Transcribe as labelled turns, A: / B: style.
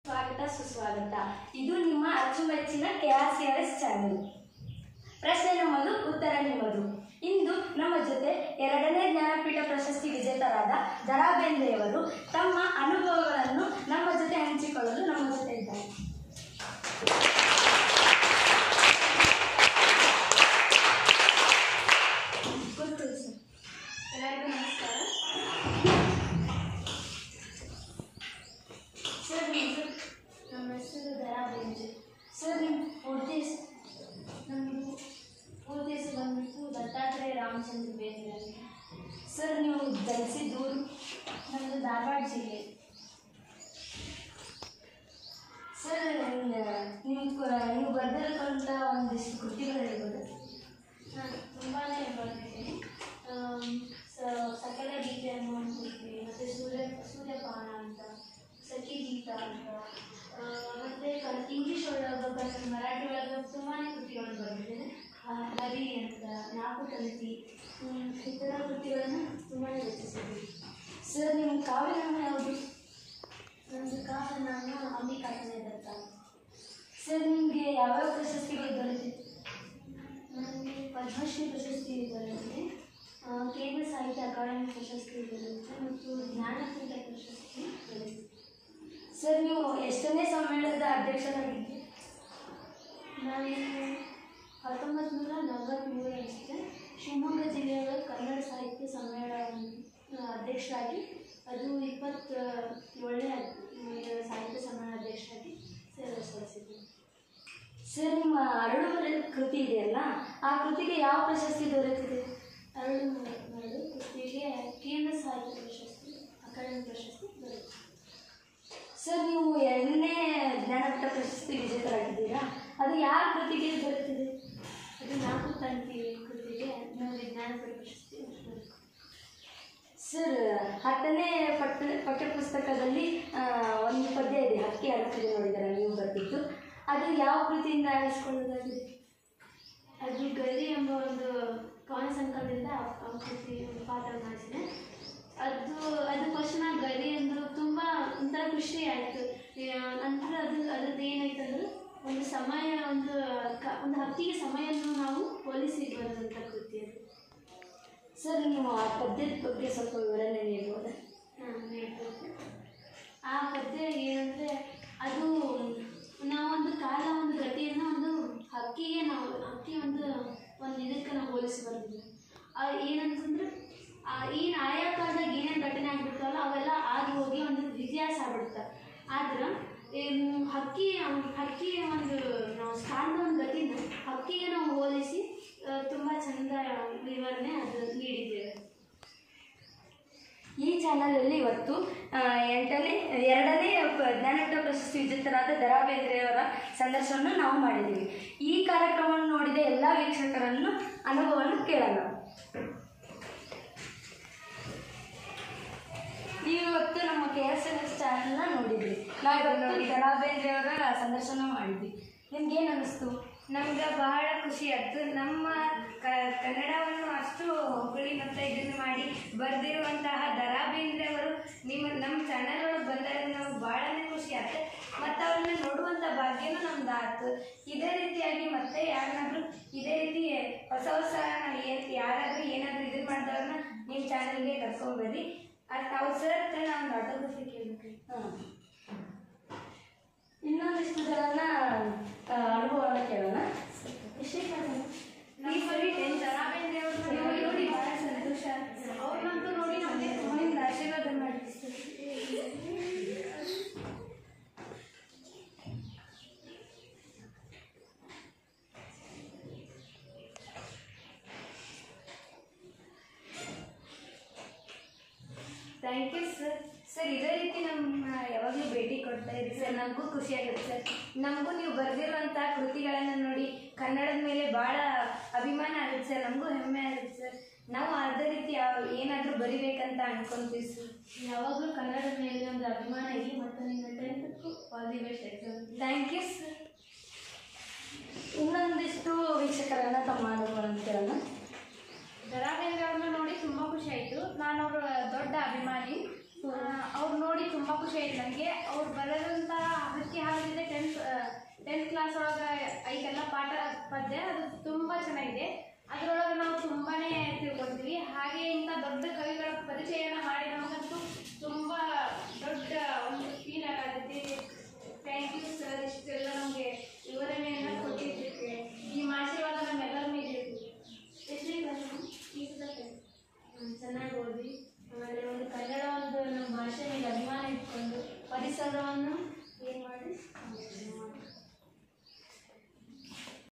A: ಸ್ವಾಗತ ಸುಸ್ವಾಗತ ಇದು ನಿಮ್ಮ ಅಚ್ಚುಮೆಚ್ಚಿನ K R C R S channel ಪ್ರಶ್ನೆ ನಮ್ಮದು ಉತ್ತರ ನಿಮ್ಮದು ಇಂದು ನಮ್ಮ ಜೊತೆ ಎರಡನೇ ಜ್ಞಾನಪೀಠ ಪ್ರಶಸ್ತಿ ವಿಜೇತರಾದ ದರಾ ಬೇಂದ್ರೆಯವರು ತಮ್ಮ ಅನುಭವಗಳನ್ನು ನಮ್ಮ ಜೊತೆ ಹಂಚಿಕೊಳ್ಳಲು ನಮ್ಮ ಜೊತೆ ಇದ್ದಾರೆ ಕೂತ್ಕೊಳ್ಳಿ ಸರ್. ಎಲ್ಲರಿಗೂ ನಮಸ್ಕಾರ ಸರ್ ನಿಮ್ಮ ನಮ್ಮ ಹೆಸರು ದರಾ ಬೇಂದ್ರೆ ಸರ್ ನಿಮ್ಮ ಪೂರ್ತಿ ಹೆಸ್- ನಮ್ಮದು ಪೂರ್ತಿ ಹೆಸರು ಬಂದ್ಬಿಟ್ಟು ದತ್ತಾತ್ರೇಯ ರಾಮಚಂದ್ರ ಬೇಂದ್ರೆ ಅಂತ ಸರ್ ನೀವು ಜನಿಸಿದ್ದು ನಮ್ಮದು ಧಾರವಾಡ ಜಿಲ್ಲೆ ಸರ್ ನಿಮ್ಮ ನೀವು ಬರೆದಿರತಕ್ಕಂಥ ಒಂದಿಷ್ಟು ಕೃತಿಗಳು ಹೇಳ್ಬೋದು ನಾನು ತುಂಬಾ ಬರೆದಿದ್ದೀನಿ ಸ- ಸಕಲ ಗೀತೆ ಅನ್ನೋ ಒಂದು ಕೃತಿ ಮತ್ತು ಸೂರ್ಯ ಸೂರ್ಯಪಾನ ಅಂತ ಸಖಿ ಗೀತ ಅಂತ ಆ, ಮತ್ತೆ ಕ ಇಂಗ್ಲೀಷ್ ಒಳಗೆ ಕನ್ನಡ ಮರಾಠಿ ಒಳಗೆ ತುಂಬಾ ಕೃತಿಗಳನ್ನು ಬರೆದಿದ್ದೇನೆ ಆ, ಹರಿ ಅಂತ ನಾಲ್ಕು ತಂತಿ ಹ್ಮ್, ಈ ಥರ ಕೃತಿಗಳನ್ನು ತುಂಬಾ ರಚಿಸಿದ್ದೀನಿ ಸರ್ ನಿಮ್ಮ ಕಾವ್ಯ ನಾಮ ಯಾವುದು ನಮ್ಮದು ಕಾವ್ಯ ನಾಮ ಅಂಬಿಕಾತನೇ ದತ್ತ ಸರ್ ನಿಮಗೆ ಯಾವ್ಯಾವ ಪ್ರಶಸ್ತಿಗಳು ದೊರೆತಿದೆ ನನಗೆ ಪದ್ಮಶ್ರೀ ಪ್ರಶಸ್ತಿ ದೊರೆತಿದೆ ಆ, ಕೇಂದ್ರ ಸಾಹಿತ್ಯ ಅಕಾಡೆಮಿ ಪ್ರಶಸ್ತಿ ದೊರೆತಿದೆ ಮತ್ತು ಜ್ಞಾನಪೀಠ ಪ್ರಶಸ್ತಿ ದೊರೆತಿದೆ ಸರ್ ನೀವು ಎಷ್ಟನೇ ಸಮ್ಮೇಳನದ ಅಧ್ಯಕ್ಷರಾಗಿದ್ದೀರಿ ನಾನು ಹತ್ತೊಂಬತ್ತು ನೂರ ನಲವತ್ತ್ಮೂರು ಅನಿಸುತ್ತೆ ಶಿವಮೊಗ್ಗ ಜಿಲ್ಲೆಯ ಕನ್ನಡ ಸಾಹಿತ್ಯ ಸಮ್ಮೇಳನ ಅಧ್ಯಕ್ಷರಾಗಿ ಅದು ಇಪ್ಪತ್ತ ಏಳನೇ ಸಾಹಿತ್ಯ ಸಮ್ಮೇಳನ ಅಧ್ಯಕ್ಷರಾಗಿ ಸೇವೆ ಸಲ್ಲಿಸಿದ್ದೀನಿ ಸರ್ ನಿಮ್ಮ ಅರಳು ಮರದ ಕೃತಿ ಇದೆಯಲ್ಲ ಆ ಕೃತಿಗೆ ಯಾವ ಪ್ರಶಸ್ತಿ ದೊರೆತಿದೆ ಅರಳು ಮರಳು ಕೃತಿಗೆ ಕೇಂದ್ರ ಸಾಹಿತ್ಯ ಪ್ರಶಸ್ತಿ ಅಕಾಡೆಮಿ ಪ್ರಶಸ್ತಿ ದೊರೆತಿದೆ ಸರ್ ನೀವು ಎರಡನೇ ಜ್ಞಾನಪೀಠ ಪ್ರಶಸ್ತಿ ವಿಜೇತರಾಗಿದ್ದೀರಾ ಅದು ಯಾವ ಕೃತಿಗೆ ದೊರೆತಿದೆ ಅದು ನಾಲ್ಕು ತಂತಿ ಕೃತಿಗೆ ನನಗೆ ಜ್ಞಾನಪೀಠ ಪ್ರಶಸ್ತಿ ದೊರೆತಿದೆ. ಸರ್ ಹತ್ತನೇ ಪಠ್ಯ ಪಠ್ಯಪುಸ್ತಕದಲ್ಲಿ ಆ, ಒಂದು ಪದ್ಯ ಇದೆ ಹಕ್ಕಿ ಹರಕಿದೆ ನೋಡಿದ್ದಾರೆ ನೀವು ಬರೆದಿದ್ದು ಅದು ಯಾವ ಕೃತಿಯಿಂದ ಆರಿಸ್ಕೊಳ್ಳೋದಾಗಿದೆ ಅದು ಗರಿ ಎಂಬ ಒಂದು ಕವನ ಸಂಕಲನದಿಂದ ಆ- ಆ ಕೃತಿ ಒಂದು ಪಾತ್ರ ಮಾಡಿಸಿದೆ ಅದು ಅದು ಫಸ್ಟ್ ನಾ ಗರಿ ಅಂದು ತುಂಬ ಒಂಥರ ಖುಷಿ ಆಯಿತು ನಂತರ ಅದು ಅದ್ರದ್ದು ಏನಾಯ್ತು ಅಂದ್ರೆ ಒಂದು ಸಮಯ ಒಂದು ಕ ಒಂದು ಹಕ್ಕಿಗೆ ಸಮಯವನ್ನು ನಾವು ಹೋಲಿಸಿ ಬರೆದಂಥ ಕೃತಿ ಅದು ಸರ್ ನೀವು ಆ ಪದ್ಯದ ಬಗ್ಗೆ ಸ್ವಲ್ಪ ವಿವರಣೆ ನೀಡ್ಬೋದಾ ಹಾಂ ನೀಡ್ಬೋದು ಆ ಪದ್ಯ ಏನಂದರೆ ಅದು ನಾವೊಂದು ಕಾಲ ಒಂದು ಗತಿಯನ್ನು ಒಂದು ಹಕ್ಕಿಗೆ ನಾವು ಹಕ್ಕಿ ಒಂದು ಒಂದು ಇದಕ್ಕೆ ನಾವು ಹೋಲಿಸಿ ಬರ್ತೀವಿ ಏನಂತಂದ್ರೆ ಆ ಏನು ಆಯಾ ಕಾಲದಾಗ ಏನೇನು ಘಟನೆ ಆಗ್ಬಿಡ್ತಾವಲ್ಲ ಅವೆಲ್ಲ ಆಗಿ ಹೋಗಿ ಒಂದು ಇತಿಹಾಸ ಆಗ್ಬಿಡ್ತಾವೆ ಆದ್ರೆ ಏನು ಹಕ್ಕಿ ಹಕ್ಕಿ ಒಂದು ನಾವು ಸ್ಥಾನದ ಒಂದು ಗತಿನ ಹಕ್ಕಿಗೆ ನಾವು ಹೋಲಿಸಿ ತುಂಬ ಚಂದ ವಿವರಣೆ ಅದು ನೀಡಿದ್ದೇವೆ ಈ ಚಾನಲಲ್ಲಿ ಇವತ್ತು ಆ, ಎಂಟನೇ ಎರಡನೇ ಪ- ಜ್ಞಾನಪೀಠ ಪ್ರಶಸ್ತಿ ವಿಜೇತರಾದ ದರಾ ಬೇಂದ್ರೆಯವರ ಸಂದರ್ಶನವನ್ನು ನಾವು ಮಾಡಿದ್ದೀವಿ ಈ ಕಾರ್ಯಕ್ರಮವನ್ನು ನೋಡಿದ ಎಲ್ಲ ವೀಕ್ಷಕರನ್ನು ಅನುಭವವನ್ನು ಕೇಳೋಣ ನೀವು ಇವತ್ತು ನಮ್ಮ ಕೆ ಎಸ್ ಎನ್ ಎಸ್ ಚಾನಲ್ನ ನೋಡಿದ್ವಿ ನಾವು ಇವತ್ತು ದರಾ ಬೇಂದ್ರೆಯವರ ಸಂದರ್ಶನ ಮಾಡಿದ್ವಿ ನಿಮ್ಗೇನು ಅನ್ನಿಸ್ತು
B: ನಮ್ಗೆ ಬಹಳ ಖುಷಿ ಆಯ್ತು ನಮ್ಮ ಕ ಕನ್ನಡವನ್ನು ಅಷ್ಟು ಹೊಗಳಿ ಮತ್ತು ಇದನ್ನು ಮಾಡಿ ಬರೆದಿರುವಂತಹ ದರಾ ಬೇಂದ್ರೆ ಅವರು ನಿಮ್ಮ ನಮ್ಮ ಚಾನಲ್ ಒಳಗೆ ಬಂದಾಗ ನಮ್ಗೆ ಭಾಳನೇ ಖುಷಿ ಆಯ್ತು ಮತ್ತು ಅವ್ರನ್ನ ನೋಡುವಂಥ ಭಾಗ್ಯನೂ ನಮ್ದು ಆಯ್ತು ಇದೇ ರೀತಿಯಾಗಿ ಮತ್ತೆ ಯಾರನ್ನಾದ್ರೂ ಇದೇ ರೀತಿ ಹೊಸ ಹೊಸ ಏನು ಯಾರಾದರೂ ಏನಾದರೂ ಇದನ್ನು ಮಾಡಿದವ್ರನ್ನ ನಿಮ್ಮ ಚಾನಲ್ಗೆ ಕರ್ಕೊಂಬರ್ರಿ ಅದು ಅವ್ರು ಸರ್ ಹತ್ರ ನಾವು ಒಂದು ಆಟೋಗ್ರಫಿ ಕೇಳಬೇಕು
A: ಹಾಂ ಇನ್ನೊಂದಿಷ್ಟು ಜನನ ಆ, ಅನುಭವವನ್ನು ಕೇಳೋಣ ಎಷ್ಟೇ
B: ಈ ಸರಿ ದರಾ ಬೇಂದ್ರೆ ಅವ್ರನ್ನ ನೋಡಿ ನೋಡಿ ಭಾಳ ಸಂತೋಷ ಆಯ್ತು ಅವ್ರನ್ನಂತೂ ನೋಡಿ ನಮಗೆ ತುಂಬ ಆಶೀರ್ವಾದ ಮಾಡಿ ಥ್ಯಾಂಕ್ ಯು ಸರ್ ಸರ್ ಇದೇ ರೀತಿ ನಮ್ಮ ಯಾವಾಗಲೂ ಭೇಟಿ ಕೊಡ್ತಾ ಇರಿ ಸರ್ ನಮಗೂ ಖುಷಿ ಆಗುತ್ತೆ ಸರ್ ನಮಗೂ ನೀವು ಬರೆದಿರುವಂಥ ಕೃತಿಗಳನ್ನು ನೋಡಿ ಕನ್ನಡದ ಮೇಲೆ ಭಾಳ ಅಭಿಮಾನ ಆಗುತ್ತೆ ಸರ್ ನಮಗೂ ಹೆಮ್ಮೆ ಆಗುತ್ತೆ ಸರ್ ನಾವು ಅದೇ ರೀತಿ ಯಾವ ಏನಾದರೂ ಬರಿಬೇಕಂತ ಅನ್ಕೊಂತೀವಿ ಸರ್
A: ಯಾವಾಗಲೂ ಕನ್ನಡದ ಮೇಲೆ ಒಂದು ಅಭಿಮಾನ ಇರಲಿ ಮತ್ತು ನಿಮ್ಮ ಟೆಂತ್ಗೂ all the best exam
B: thank you sir
A: ಇನ್ನೊಂದಿಷ್ಟು ವೀಕ್ಷಕರನ್ನ ತಮ್ಮ ಅನುಭವವನ್ನು ಕೇಳೋಣ
C: ದರಾ ಬೇಂದ್ರೆ ಅವ್ರನ್ನ ನೋಡಿ ತುಂಬ ಖುಷಿ ಆಯಿತು ನಾನು ಅವರ ದೊಡ್ಡ ಅಭಿಮಾನಿ ಅವ್ರು ನೋಡಿ ತುಂಬ ಖುಷಿ ಆಯ್ತು ನನಗೆ ಅವ್ರು ಬರೆದಂತಹ ಪದ್ಯ ಅದು ತುಂಬ ಚೆನ್ನಾಗಿದೆ ಅದರೊಳಗೆ